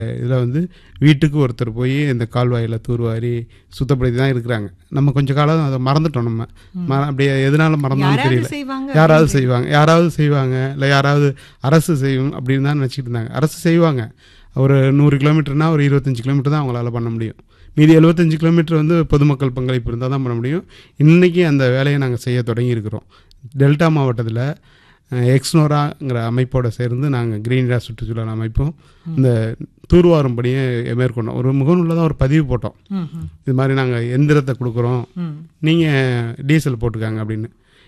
இதில் வந்து வீட்டுக்கு ஒருத்தர் போய் இந்த கால்வாயில் தூர்வாரி சுத்தப்படுத்தி தான் இருக்கிறாங்க நம்ம கொஞ்ச காலம் அதை மறந்துட்டோம் நம்ம ம- அப்படியே எதனால மறந்தோம்னு யாராவது தெரியல செய்வாங்க யாராவது செய்வாங்க யாராவது செய்வாங்க இல்லை யாராவது அரசு செய்யும் அப்படின்னு தான் நினச்சிட்டு இருந்தாங்க அரசு செய்வாங்க ஒரு நூறு கிலோமீட்டர்னா ஒரு இருபத்தஞ்சி கிலோமீட்டர் தான் அவங்களால பண்ண முடியும் மீதி எழுபத்தஞ்சு கிலோமீட்டர் வந்து பொதுமக்கள் பங்களிப்பு இருந்தால் தான் பண்ண முடியும் இன்றைக்கி அந்த வேலையை நாங்கள் செய்ய தொடங்கியிருக்கிறோம் டெல்டா மாவட்டத்தில் எக்ஸ்னோராங்கிற அமைப்போட சேர்ந்து நாங்கள் கிரீன் ராஸ் சுற்றுச்சூழல் அமைப்பும் இந்த தூர்வாரும் பணியை மேற்கொண்டோம் ஒரு முகநூலில் தான் ஒரு பதிவு போட்டோம் ம், ம், இது மாதிரி நாங்கள் எந்திரத்தை கொடுக்குறோம் ம். நீங்கள் டீசல் போட்டுக்காங்க அப்படின்னு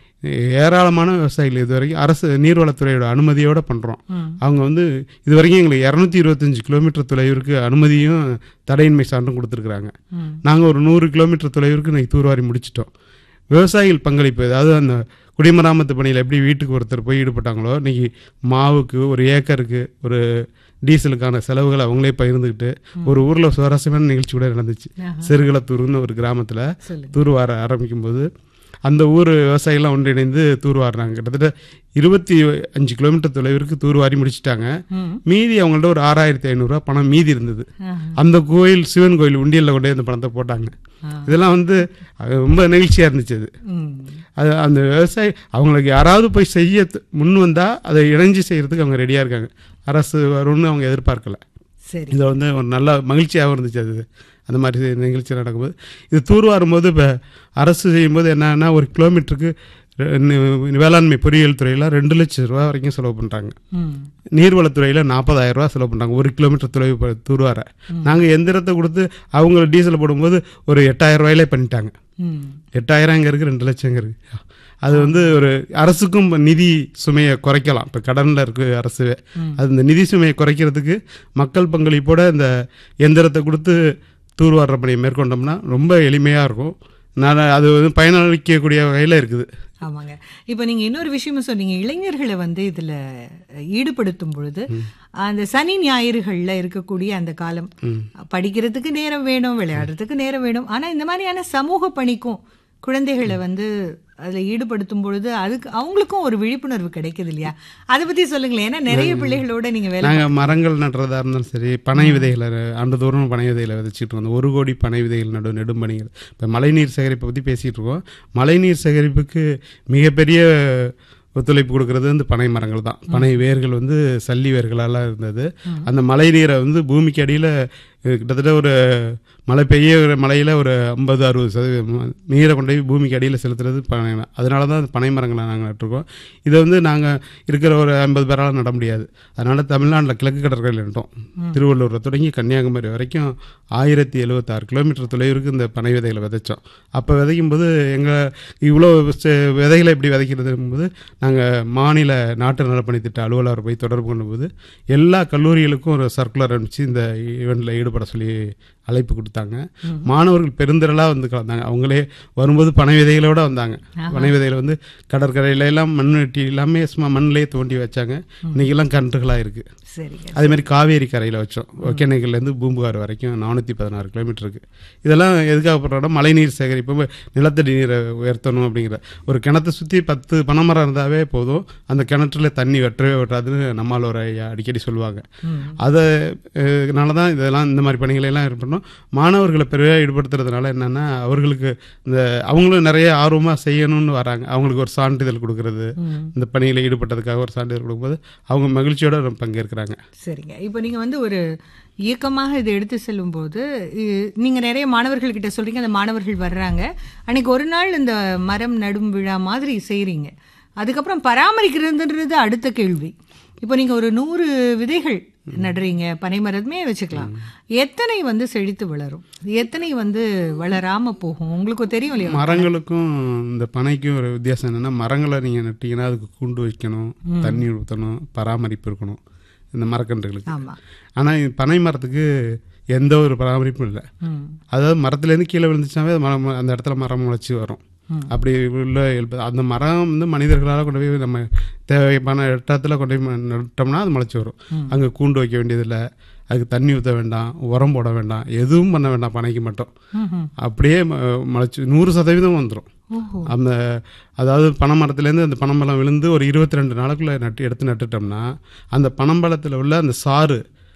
ஏராளமான விவசாயிகள் இது வரைக்கும் அரசு நீர்வளத்துறையோட அனுமதியோடு பண்ணுறோம் ம். அவங்க வந்து இது வரைக்கும் எங்களுக்கு இரநூத்தி இருபத்தஞ்சி கிலோமீட்டர் தொலைவிற்கு அனுமதியும் தடையின்மை சான்றும் கொடுத்துருக்குறாங்க ம். நாங்கள் ஒரு நூறு கிலோமீட்டர் தொலைவிற்கு இன்னைக்கு தூர்வாரி முடிச்சிட்டோம் விவசாயிகள் பங்களிப்பு அதாவது அந்த குடிமராமத்து பணியில் எப்படி வீட்டுக்கு ஒருத்தர் போய் ஈடுபட்டாங்களோ இன்னைக்கு மாவுக்கு ஒரு ஏக்கருக்கு ஒரு டீசலுக்கான செலவுகளை அவங்களே பகிர்ந்துக்கிட்டு ஒரு ஊரில் சுவாரஸ்யமான நிகழ்ச்சி கூட நடந்துச்சு ஆஹா. சிறுகுளத்தூர்னு ஒரு கிராமத்தில் சொல்லுங்க தூர்வார ஆரம்பிக்கும் போது அந்த ஊர் விவசாயிகள்லாம் ஒன்றிணைந்து தூர்வாரினாங்க கிட்டத்தட்ட இருபத்தி அஞ்சு கிலோமீட்டர் தொலைவிற்கு தூர்வாரி முடிச்சிட்டாங்க ம். மீதி அவங்கள்ட்ட ஒரு ஆறாயிரத்தி ஐநூறுரூவா பணம் மீதி இருந்தது ஆஹா. அந்த கோயில் சிவன் கோயில் உண்டியலில் கொண்டு போய் அந்த பணத்தை போட்டாங்க ஆ. இதெல்லாம் வந்து அது ரொம்ப நெகிழ்ச்சியாக இருந்துச்சு அது ம். அது அந்த விவசாயி அவங்களுக்கு யாராவது போய் செய்ய த- முன் வந்தால் அதை இணைஞ்சு செய்கிறதுக்கு அவங்க ரெடியாக இருக்காங்க அரசு வரும்னு அவங்க எதிர்பார்க்கல சரி இது வந்து ஒரு நல்ல மகிழ்ச்சியாகவும் இருந்துச்சு அது அந்த மாதிரி நிகழ்ச்சி நடக்கும்போது இது தூர்வாரும் போது இப்போ அரசு செய்யும்போது என்னன்னா ஒரு கிலோமீட்டருக்கு ரெ- நி- வேளாண்மை பொறியியல் துறையில் ரெண்டு லட்சம் ரூபா வரைக்கும் செலவு பண்ணுறாங்க ம். நீர்வளத்துறையில் நாற்பதாயிரம் ரூபா செலவு பண்ணுறாங்க ஒரு கிலோமீட்டர் தொலைவு ப- தூர்வார நாங்கள் எந்திரத்தை கொடுத்து அவங்க டீசல் போடும்போது ஒரு எட்டாயிரம் ரூபாயிலே பண்ணிட்டாங்க ம். எட்டாயிரம் இங்கே இருக்குது ரெண்டு லட்சம் இங்கே இருக்குது அது வந்து ஒரு அரசுக்கும் நிதி சுமையை குறைக்கலாம் இப்போ கடனில் இருக்கு அரசு அது இந்த நிதி சுமையை குறைக்கிறதுக்கு மக்கள் பங்களிப்போட இந்த எந்திரத்தை கொடுத்து தூர்வாடுற பணியை மேற்கொண்டோம்னா ரொம்ப எளிமையாக இருக்கும் நான் அது வந்து பயனளிக்கக்கூடிய வகையில் இருக்குது ஆமாங்க இப்போ நீங்க இன்னொரு விஷயமும் சொன்னீங்க இளைஞர்களை வந்து இதுல ஈடுபடுத்தும் பொழுது அந்த சனி ஞாயிறுகள்ல இருக்கக்கூடிய அந்த காலம் படிக்கிறதுக்கு நேரம் வேணும் விளையாடுறதுக்கு நேரம் வேணும் ஆனா இந்த மாதிரியான சமூக பணிக்கும் குழந்தைகளை வந்து அதுல ஈடுபடுத்தும் பொழுது அதுக்கு அவங்களுக்கும் ஒரு விழிப்புணர்வு கிடைக்குது இல்லையா அதை பத்தி சொல்லுங்களேன் ஏன்னா நிறைய பிள்ளைகளோட நீங்க வேலை நாங்கள் மரங்கள் நடுறதா இருந்தாலும் சரி பனை விதைகளை ஆண்டுதோறும் பனை விதைகளை விதைச்சிட்டு வந்தோம் ஒரு கோடி பனை விதைகள் நடு நெடும் பணிகள் இப்போ மழைநீர் சேகரிப்பை பற்றி பேசிகிட்டு இருக்கோம் மழைநீர் சேகரிப்புக்கு மிகப்பெரிய ஒத்துழைப்பு கொடுக்கறது வந்து பனை மரங்கள் தான் பனை வேர்கள் வந்து சல்லி வேர்களால் இருந்தது அந்த மழை நீரை வந்து பூமிக்கு அடியில் கிட்டத்தட்ட ஒரு மழை பெய்ய மழையில் ஒரு ஐம்பது அறுபது சதவீதம் நீரை கொண்டு போய் பூமிக்கு அடியில் செலுத்துறது பனை அதனால தான் அந்த பனை மரங்களை நாங்கள் நட்டுருக்கோம் இதை வந்து நாங்கள் இருக்கிற ஒரு ஐம்பது பேரால் நட முடியாது அதனால் தமிழ்நாட்டில் கிழக்கு கடற்கரையில் நட்டோம் திருவள்ளூரில் தொடங்கி கன்னியாகுமரி வரைக்கும் ஆயிரத்தி எழுபத்தாறு கிலோமீட்டர் தொலைவிற்கு இந்த பனை விதைகளை விதைச்சோம் அப்போ விதைக்கும் போது எங்கள் இவ்வளோ செ- விதைகளை எப்படி விதைக்கிறதுங்கும்போது நாங்கள் மாநில நாட்டு நலப்பணி திட்ட அலுவலர் போய் தொடர்பு கொண்டபோது எல்லா கல்லூரிகளுக்கும் ஒரு சர்க்குலர் அனுப்பிச்சு இந்த ஈவெண்ட்டில் ஈடுபட சொல்லி அழைப்பு கொடுத்தாங்க மாணவர்கள் பெருந்திரளாக வந்து கலந்தாங்க அவங்களே வரும்போது பனை விதைகளோட வந்தாங்க பனை விதைகளை வந்து கடற்கரையில எல்லாம் மண் வெட்டி எல்லாமே சும்மா மண்ணிலே தோண்டி வச்சாங்க இன்னைக்கெல்லாம் கன்றுகளாக இருக்குது சரிங்க அதே மாதிரி காவேரி கரையில் வச்சோம் ஒகேனக்கல்லேருந்து பூம்புகார் வரைக்கும் நானூற்றி பதினாறு கிலோமீட்டருக்கு இதெல்லாம் எதுக்காக பண்ணுறோம்னா மழைநீர் சேகரிப்பு நிலத்தடி நீரை உயர்த்தணும் அப்படிங்கிற ஒரு கிணத்தை சுற்றி பத்து பனைமரம் இருந்தாவே போதும் அந்த கிணற்றுல தண்ணி வெட்டவே வெட்டாதுன்னு நம்மால் ஒரு ஐயா அடிக்கடி சொல்லுவாங்க அதை அதனால தான் இதெல்லாம் இந்த மாதிரி பணிகளை எல்லாம் இது பண்ணோம் மாணவர்களை பெரிய ஈடுபடுத்துறதுனால என்னென்னா அவர்களுக்கு இந்த அவங்களும் நிறைய ஆர்வமாக செய்யணும்னு வராங்க அவங்களுக்கு ஒரு சான்றிதழ் கொடுக்கறது இந்த பணியில் ஈடுபட்டதுக்காக ஒரு சான்றிதழ் கொடுக்கும்போது அவங்க மகிழ்ச்சியோட பங்கேற்கிறாங்க சரிங்க இப்போ நீங்க வந்து ஒரு இயக்கமாக இதை எடுத்து செல்லும்போது இ- நீங்க நிறைய மாணவர்கள்கிட்ட சொல்றீங்க அந்த மாணவர்கள் வர்றாங்க அன்னைக்கு ஒரு நாள் இந்த மரம் நடும் விழா மாதிரி செய்றீங்க அதுக்கப்புறம் பராமரிக்கிறதுன்றது அடுத்த கேள்வி இப்போ நீங்க ஒரு நூறு விதைகள் நடுறீங்க பனைமரமே வச்சுக்கலாம் எத்தனை வந்து செழித்து வளரும் எத்தனை வந்து வளராம போகும் உங்களுக்கு தெரியும் இல்லையா மரங்களுக்கும் இந்த பனைக்கும் ஒரு வித்தியாசம் என்னன்னா மரங்களை நீங்கள் நட்டீங்கன்னா அதுக்கு கூண்டு வைக்கணும் தண்ணி ஊற்றணும் பராமரிப்பு இருக்கணும் இந்த மரக்கன்றுகளுக்கு ஆமா ஆனால் பனை மரத்துக்கு எந்த ஒரு பராமரிப்பும் இல்லை ம் அதாவது மரத்துலேருந்து கீழே விழுந்துச்சாவே அது மரம் அந்த இடத்துல மரம் முளைச்சி வரும் அப்படி உள்ள எழுப்பு அந்த மரம் வந்து மனிதர்களால் கொண்டு போய் நம்ம தேவையான இடத்துல கொண்டு போய் ம- நட்டோம்னா அது முளைச்சி வரும் அங்கே கூண்டு வைக்க வேண்டியதில்லை அதுக்கு தண்ணி ஊற்ற வேண்டாம் உரம் போட வேண்டாம் எதுவும் பண்ண வேண்டாம் பனைக்கு மட்டும் ம்ஹும். அப்படியே ம- முளைச்சி நூறு சதவீதம் வந்துடும் ஓஹோ அந்த அதாவது பனைமரத்துலேருந்து அந்த பனம்பழம் விழுந்து ஒரு இருபத்தி ரெண்டு நாளுக்குள்ளே நட்டு எடுத்து நட்டுட்டோம்னா அந்த பனம்பழத்தில் உள்ள அந்த சாறு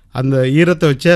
அந்த ஈரத்தை வச்சு